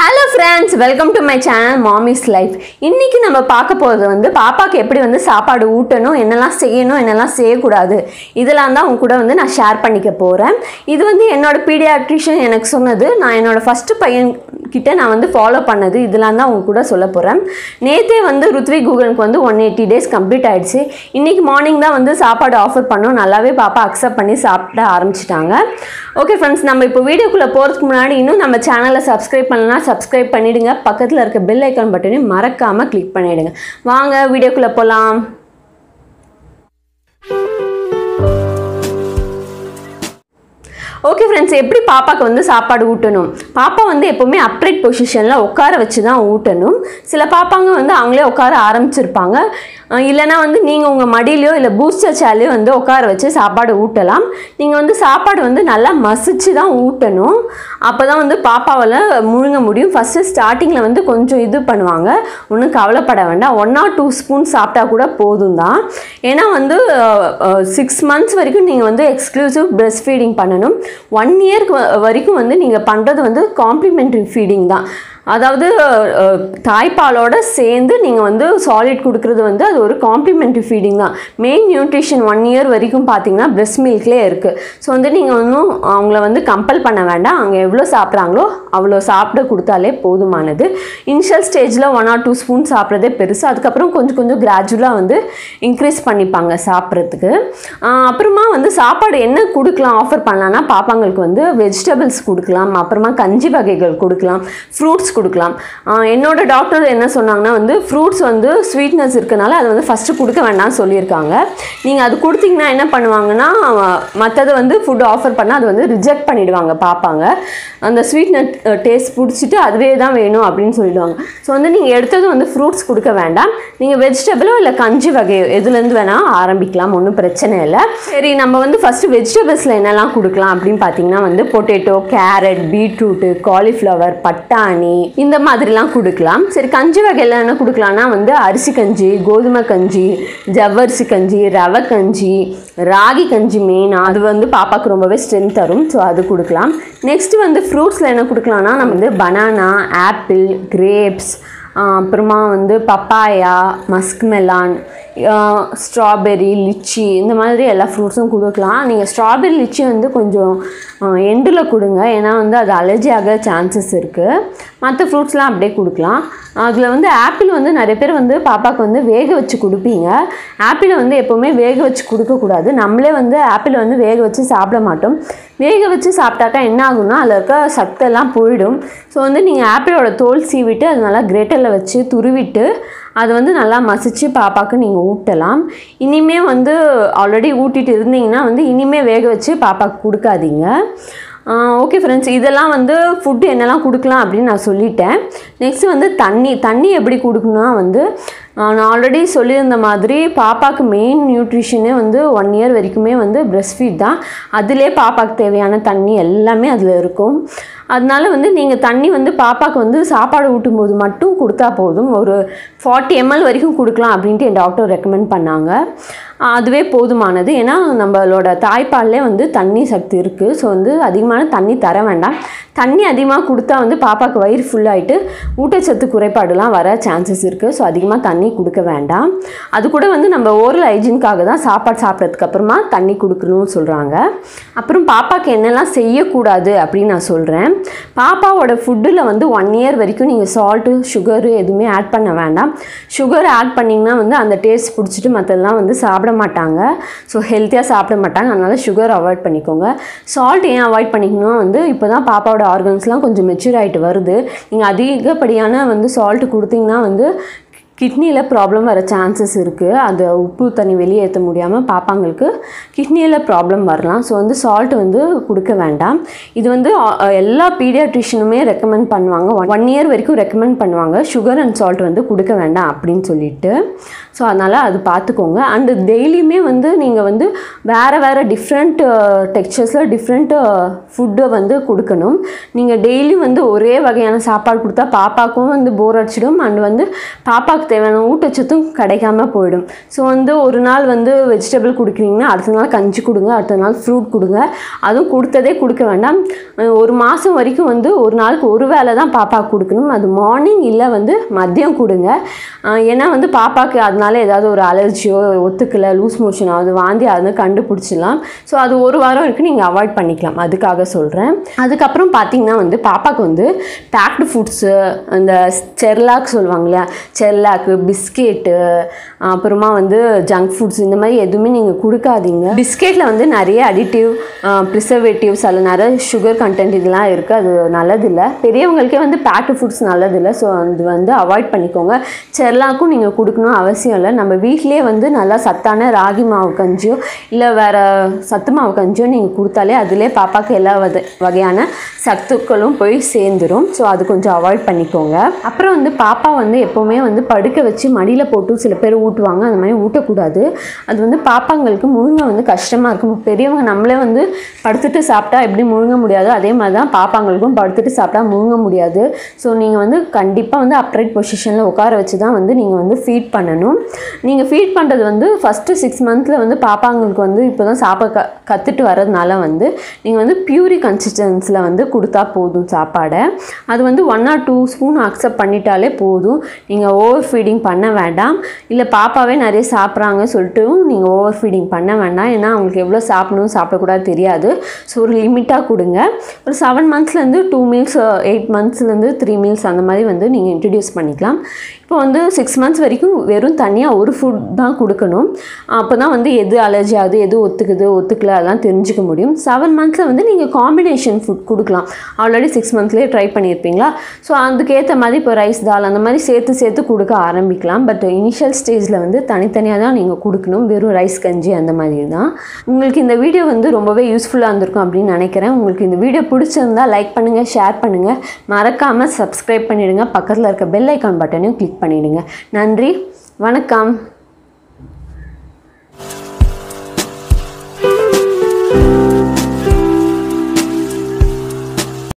hello friends welcome to my channel மாமிஸ் life இன்னைக்கு நம்ம பார்க்க போகிறது வந்து பாப்பாக்கு எப்படி வந்து சாப்பாடு ஊட்டணும் என்னெல்லாம் செய்யணும் என்னெல்லாம் செய்யக்கூடாது இதெல்லாம் தான் உங்க கூட வந்து நான் ஷேர் பண்ணிக்க போகிறேன் இது வந்து என்னோட பீடியாட்ரிஷியன் எனக்கு சொன்னது நான் என்னோட ஃபஸ்ட்டு பையன் கிட்ட நான் வந்து ஃபாலோ பண்ணது இதெல்லாம் தான் உங்க கூட சொல்ல போகிறேன் நேற்றே வந்து ருத்வி கூகனுக்கு வந்து ஒன் எயிட்டி டேஸ் கம்ப்ளீட் ஆயிடுச்சு இன்னைக்கு மார்னிங் தான் வந்து சாப்பாடு ஆஃபர் பண்ணோம் நல்லாவே பாப்பா அக்செப்ட் பண்ணி சாப்பிட ஆரம்பிச்சிட்டாங்க ஓகே ஃப்ரெண்ட்ஸ் நம்ம இப்போ வீடியோக்குள்ளே போகிறதுக்கு முன்னாடி இன்னும் நம்ம சேனலை சப்ஸ்கிரைப் பண்ணலனா சப்ஸ்கிரைப் பண்ணிடுங்க பக்கத்தில் இருக்க பெல் ஐக்கான் பட்டனையும் மறக்காமல் கிளிக் பண்ணிடுங்க வாங்க வீடியோக்குள்ளே போகலாம் ஓகே ஃப்ரெண்ட்ஸ் எப்படி பாப்பாக்கு வந்து சாப்பாடு ஊட்டணும் பாப்பா வந்து எப்போவுமே அப்ரைட் பொசிஷனில் உட்கார வச்சு தான் ஊட்டணும் சில பாப்பாங்க வந்து அவங்களே உட்கார ஆரம்பிச்சிருப்பாங்க அஹ் இல்லைன்னா வந்து நீங்கள் உங்கள் மடியிலையோ இல்லை பூஸ்டர் சேலையோ வந்து உட்கார வச்சு சாப்பாடு ஊட்டலாம் நீங்கள் வந்து சாப்பாடு வந்து நல்லா மசிச்சு தான் ஊட்டணும் அப்போ தான் வந்து பாப்பாவால் முழுங்க முடியும் ஃபஸ்ட்டு ஸ்டார்டிங்கில் வந்து கொஞ்சம் இது பண்ணுவாங்க ஒன்றும் கவலைப்பட வேண்டாம் ஒன் ஆர் டூ ஸ்பூன் சாப்பிட்டா கூட போதும் தான் ஏன்னா வந்து சிக்ஸ் மந்த்ஸ் வரைக்கும் நீங்கள் வந்து எக்ஸ்க்ளூசிவ் பிரஸ்ட் ஃபீடிங் பண்ணணும் ஒன் இயர்க்கு வரைக்கும் வந்து நீங்கள் பண்ணுறது வந்து காம்ப்ளிமெண்ட்ரி ஃபீடிங் தான் அதாவது அஹ், தாய்ப்பாலோட சேர்ந்து நீங்கள் வந்து சாலிட் கொடுக்குறது வந்து அது ஒரு காம்ப்ளிமெண்ட்ரி ஃபீடிங் தான் மெயின் நியூட்ரிஷன் ஒன் இயர் வரைக்கும் பார்த்தீங்கன்னா பிரெஸ்ட் மில்க்லேயே இருக்குது ஸோ வந்து நீங்கள் ஒன்றும் அவங்கள வந்து கம்பல் பண்ண வேண்டாம் அவங்க எவ்வளோ சாப்பிட்றாங்களோ அவ்வளோ சாப்பிட கொடுத்தாலே போதுமானது இனிஷியல் ஸ்டேஜில் ஒன் ஆர் டூ ஸ்பூன் சாப்பிட்றதே பெருசு அதுக்கப்புறம் கொஞ்சம் கொஞ்சம் கிராஜுவலாக வந்து இன்க்ரீஸ் பண்ணிப்பாங்க சாப்பிட்றதுக்கு ஆஹ் அப்புறமா வந்து சாப்பாடு என்ன கொடுக்கலாம் ஆஃபர் பண்ணலான்னா பாப்பாங்களுக்கு வந்து வெஜிடபிள்ஸ் கொடுக்கலாம் அப்புறமா கஞ்சி வகைகள் கொடுக்கலாம் ஃப்ரூட்ஸ் கொடுக்கலாம் ஆஹ் என்னோட டாக்டர் என்ன சொன்னாங்கன்னா வந்து ஃப்ரூட்ஸ் வந்து ஸ்வீட்னஸ் இருக்கனால அதை வந்து ஃபஸ்ட்டு கொடுக்க வேண்டாம்னு சொல்லியிருக்காங்க நீங்கள் அது கொடுத்தீங்கன்னா என்ன பண்ணுவாங்கன்னா மற்றதை வந்து ஃபுட் ஆஃபர் பண்ணால் அது வந்து ரிஜெக்ட் பண்ணிடுவாங்க பார்ப்பாங்க அந்த ஸ்வீட்னஸ் டேஸ்ட் பிடிச்சிட்டு அதுவே தான் வேணும் அப்படின்னு சொல்லிடுவாங்க ஸோ வந்து நீங்கள் எடுத்தது வந்து ஃப்ரூட்ஸ் கொடுக்க வேண்டாம் நீங்கள் வெஜிடபிளோ இல்லை கஞ்சி வகையோ எதுலேருந்து வேணால் ஆரம்பிக்கலாம் ஒன்றும் பிரச்சனை இல்லை சரி நம்ம வந்து ஃபஸ்ட்டு வெஜிடபிள்ஸில் என்னெல்லாம் கொடுக்கலாம் அப்படின்னு பார்த்தீங்கன்னா வந்து பொட்டேட்டோ கேரட் பீட்ரூட்டு காலிஃப்ளவர் பட்டாணி இந்த மாதிரிலாம் கொடுக்கலாம் சரி கஞ்சி வகையில் என்ன கொடுக்கலாம்னா வந்து அரிசி கஞ்சி கோதுமை கஞ்சி ஜவ்வரிசி கஞ்சி ரவை கஞ்சி ராகி கஞ்சி மெயின் அது வந்து பாப்பாவுக்கு ரொம்பவே ஸ்ட்ரென்த் தரும் ஸோ அது கொடுக்கலாம் நெக்ஸ்ட் வந்து ஃப்ரூட்ஸில் என்ன கொடுக்கலாம்னா நம்ம வந்து பனானா ஆப்பிள் கிரேப்ஸ் அப்புறமா வந்து papaya musk melon strawberry litchi இந்த மாதிரி எல்லா ஃப்ரூட்ஸும் கொடுக்கலாம் நீங்கள் ஸ்ட்ராபெரி லிச்சி வந்து கொஞ்சம் எண்டில் கொடுங்க ஏன்னா வந்து அது அலர்ஜி ஆக சான்சஸ் இருக்குது மற்ற ஃப்ரூட்ஸ்லாம் அப்படியே கொடுக்கலாம் அதில் வந்து ஆப்பிள் வந்து நிறைய பேர் வந்து பாப்பாவுக்கு வந்து வேக வச்சு கொடுப்பீங்க ஆப்பிளை வந்து எப்போவுமே வேக வச்சு கொடுக்கக்கூடாது நம்மளே வந்து ஆப்பிளை வந்து வேக வச்சு சாப்பிட மாட்டோம் வேக வச்சு சாப்பிட்டாக்கா என்ன ஆகும்னா அதில் இருக்க சத்தெல்லாம் போயிடும் ஸோ வந்து நீங்கள் ஆப்பிளோட தோல் சீவிட்டு அது நல்லா கிரேட்டரில் வச்சு துருவிட்டு அது வந்து நல்லா மசிச்சு பாப்பாவுக்கு நீங்கள் ஊட்டலாம் இனிமே வந்து ஆல்ரெடி ஊட்டிட்டு இருந்தீங்கன்னா வந்து இனிமே வேக வச்சு பாப்பாவுக்கு கொடுக்காதீங்க ஓகே ஃப்ரெண்ட்ஸ் இதெல்லாம் வந்து ஃபுட்டு என்னெல்லாம் கொடுக்கலாம் அப்படின்னு நான் சொல்லிட்டேன் நெக்ஸ்ட் வந்து தண்ணி தண்ணி எப்படி கொடுக்கணும்னா வந்து ஆஹ் நான் ஆல்ரெடி சொல்லியிருந்த மாதிரி பாப்பாவுக்கு மெயின் நியூட்ரிஷனே வந்து ஒன் இயர் வரைக்குமே வந்து பிரஸ்ட் ஃபீட் தான் அதிலே பாப்பாவுக்கு தேவையான தண்ணி எல்லாமே அதில் இருக்கும் அதனால வந்து நீங்கள் தண்ணி வந்து பாப்பாவுக்கு வந்து சாப்பாடு ஊட்டும்போது மட்டும் கொடுத்தா போதும் ஒரு ஃபார்ட்டி எம்எல் வரைக்கும் கொடுக்கலாம் அப்படின்ட்டு என் டாக்டர் ரெக்கமெண்ட் பண்ணாங்க ஆஹ் அதுவே போதுமானது ஏன்னா நம்மளோட தாய்ப்பால்லே வந்து தண்ணி சக்தி இருக்குது ஸோ வந்து அதிகமான தண்ணி தர வேண்டாம் தண்ணி அதிகமாக கொடுத்தா வந்து பாப்பாவுக்கு வயிறு ஃபுல்லாகிட்டு ஊட்டச்சத்து குறைபாடுலாம் வர சான்சஸ் இருக்குது ஸோ அதிகமாக தண்ணி கொடுக்க வேண்டாம் அது கூட வந்து நம்ம ஓரல் ஹைஜீனுக்காக தான் சாப்பாடு சாப்பிட்றதுக்கு அப்புறமா தண்ணி கொடுக்கணும்னு சொல்கிறாங்க அப்புறம் பாப்பாவுக்கு என்னெல்லாம் செய்யக்கூடாது அப்படின்னு நான் சொல்கிறேன் பாப்பாவோட ஃபுட்டில் வந்து ஒன் இயர் வரைக்கும் நீங்கள் சால்ட்டு சுகரு எதுவுமே ஆட் பண்ண வேண்டாம் சுகர் ஆட் பண்ணிங்கன்னா வந்து அந்த டேஸ்ட் பிடிச்சிட்டு மற்றதெல்லாம் வந்து சாப்பிட மாட்டாங்க ஸோ ஹெல்த்தியாக சாப்பிட மாட்டாங்க அதனால் சுகர் அவாய்ட் பண்ணிக்கோங்க சால்ட் ஏன் அவாய்ட் பண்ணிக்கணும் வந்து இப்போ தான் பாப்பாவோட ஆர்கன்ஸ்லாம் கொஞ்சம் மெச்சூர் ஆகிட்டு வருது நீங்கள் அதிகப்படியான வந்து சால்ட் கொடுத்தீங்கன்னா வந்து கிட்னியில் ப்ராப்ளம் வர சான்சஸ் இருக்குது அந்த உப்பு தண்ணி வெளியேற்ற முடியாமல் பாப்பாங்களுக்கு கிட்னியில் ப்ராப்ளம் வரலாம் ஸோ வந்து சால்ட் வந்து கொடுக்க வேண்டாம் இது வந்து அ, எல்லா பீடியாட்ரிஷனுமே ரெக்கமெண்ட் பண்ணுவாங்க ஒன் இயர் வரைக்கும் ரெக்கமெண்ட் பண்ணுவாங்க சுகர் அண்ட் சால்ட் வந்து கொடுக்க வேண்டாம் அப்படின்னு சொல்லிட்டு ஸோ அதனால் அது பார்த்துக்கோங்க அண்டு டெய்லியுமே வந்து நீங்கள் வந்து வேறு வேறு டிஃப்ரெண்ட் டெக்ஸ்சர்ஸில் டிஃப்ரெண்ட் ஃபுட்டை வந்து கொடுக்கணும் நீங்கள் டெய்லி வந்து ஒரே வகையான சாப்பாடு கொடுத்தா பாப்பாக்கும் வந்து போர் அடிச்சிடும் அண்ட் வந்து பாப்பாவுக்கு தேவையான ஊட்டச்சத்தும் கிடைக்காம போயிடும் ஸோ வந்து ஒரு நாள் வந்து வெஜிடபிள் கொடுக்குறீங்கன்னா அடுத்த நாள் கஞ்சி கொடுங்க அடுத்த நாள் ஃப்ரூட் கொடுங்க அதுவும் கொடுத்ததே கொடுக்க வேண்டாம் அஹ் ஒரு மாதம் வரைக்கும் வந்து ஒரு நாளுக்கு ஒரு வேளை தான் பாப்பாவுக்கு கொடுக்கணும் அது மார்னிங் இல்லை வந்து மதியம் கொடுங்க அஹ் ஏன்னா வந்து பாப்பாவுக்கு அதனால ஏதாவது ஒரு அலர்ஜியோ ஒத்துக்கலை லூஸ் மோஷன் ஆகுது வாந்தி அது கண்டுபிடிச்சிடலாம் ஸோ அது ஒரு வாரம் வரைக்கும் நீங்கள் அவாய்ட் பண்ணிக்கலாம் அதுக்காக சொல்கிறேன் அதுக்கப்புறம் பார்த்தீங்கன்னா வந்து பாப்பாவுக்கு வந்து பேக்டு ஃபுட்ஸு அந்த செர்லாக் சொல்லுவாங்க இல்லையா செர்லாக்கு பிஸ்கெட்டு அப்புறமா வந்து ஜங்க் ஃபுட்ஸ் இந்த மாதிரி எதுவுமே நீங்கள் கொடுக்காதீங்க பிஸ்கெட்டில் வந்து நிறைய அடிட்டிவ் ப்ரிசர்வேட்டிவ்ஸ் அதில் நிறைய சுகர் கண்டென்ட் இதெல்லாம் இருக்குது அது நல்லதில்லை பெரியவங்களுக்கே வந்து பேக்டு ஃபுட்ஸ் நல்லதில்லை ஸோ அது வந்து அவாய்ட் பண்ணிக்கோங்க செர்லாக்கும் நீங்கள் கொடுக்கணும் அவசியம் இல்லை நம்ம வீட்டிலேயே வந்து நல்லா சத்தான ராகி மாவு கஞ்சியோ இல்லை வேறு சத்து மாவு கஞ்சியோ நீங்கள் கொடுத்தாலே அதிலே பாப்பாவுக்கு எல்லா வகை வகையான சத்துக்களும் போய் சேர்ந்துரும் ஸோ அது கொஞ்சம் அவாய்ட் பண்ணிக்கோங்க அப்புறம் வந்து பாப்பா வந்து எப்போவுமே வந்து படுக்க வச்சு மடியில் போட்டு சில பேர் ஊட்டுவாங்க அந்த மாதிரி ஊட்டக்கூடாது அது வந்து பாப்பாங்களுக்கு முழுங்க வந்து கஷ்டமாக இருக்கும் பெரியவங்க நம்மளே வந்து படுத்துட்டு சாப்பிட்டா எப்படி முழுங்க முடியாதோ அதே மாதிரி தான் பாப்பாங்களுக்கும் படுத்துட்டு சாப்பிட்டா முழுங்க முடியாது ஸோ நீங்கள் வந்து கண்டிப்பாக வந்து அப்ரைட் பொசிஷனில் உட்கார வச்சு தான் வந்து நீங்கள் வந்து ஃபீட் பண்ணணும் நீங்கள் ஃபீட் பண்ணுறது வந்து ஃபஸ்ட்டு சிக்ஸ் மந்த்தில் வந்து பாப்பாங்களுக்கு வந்து இப்போ தான் சாப்பிட க கற்றுட்டு வர்றதுனால வந்து நீங்கள் வந்து பியூரி கன்சிஸ்டன்ஸில் வந்து கொடுத்தா போதும் சாப்பாடை அது வந்து one or two spoon accept பண்ணிட்டாலே போதும் நீங்கள் ஓவர் ஃபீடிங் பண்ண வேண்டாம் இல்லை பாப்பாவே நிறைய சாப்பிட்றாங்க சொல்லிட்டு நீங்கள் ஓவர் ஃபீடிங் பண்ண வேண்டாம் ஏன்னா அவங்களுக்கு எவ்வளோ சாப்பிடணும் சாப்பிடக்கூடாது தெரியாது ஸோ ஒரு லிமிட்டாக கொடுங்க ஒரு செவன் மந்த்ஸ்லேருந்து டூ மீல்ஸ் எயிட் மந்த்ஸ்லேருந்து த்ரீ மீல்ஸ் அந்த மாதிரி வந்து நீங்கள் இன்ட்ரடியூஸ் பண்ணிக்கலாம் இப்போ வந்து சிக்ஸ் மந்த்ஸ் வரைக்கும் வெறும் தனியாக ஒரு ஃபுட் தான் கொடுக்கணும் அப்போ தான் வந்து எது அலர்ஜி ஆகுது எது ஒத்துக்குது ஒத்துக்கல அதெல்லாம் தெரிஞ்சுக்க முடியும் செவன் மந்த்ஸில் வந்து நீங்கள் காம்பினேஷன் ஃபுட் கொடுக்கலாம் ஆல்ரெடி சிக்ஸ் மந்த்லேயே ட்ரை பண்ணியிருப்பீங்களா ஸோ அதுக்கேற்ற மாதிரி இப்போ ரைஸ் தால் அந்த மாதிரி சேர்த்து சேர்த்து கொடுக்க ஆரம்பிக்கலாம் பட் இனிஷியல் ஸ்டேஜில் வந்து தனித்தனியாக தான் நீங்கள் கொடுக்கணும் வெறும் ரைஸ் கஞ்சி அந்த மாதிரி தான் உங்களுக்கு இந்த வீடியோ வந்து ரொம்பவே யூஸ்ஃபுல்லாக இருந்திருக்கும் அப்படின்னு நினைக்கிறேன் உங்களுக்கு இந்த வீடியோ பிடிச்சிருந்தா லைக் பண்ணுங்கள் ஷேர் பண்ணுங்கள் மறக்காமல் சப்ஸ்கிரைப் பண்ணிவிடுங்க பக்கத்தில் இருக்க பெல் ஐக்கான் பட்டனையும் கிளிக் பண்ணிவிடுங்க நன்றி வணக்கம்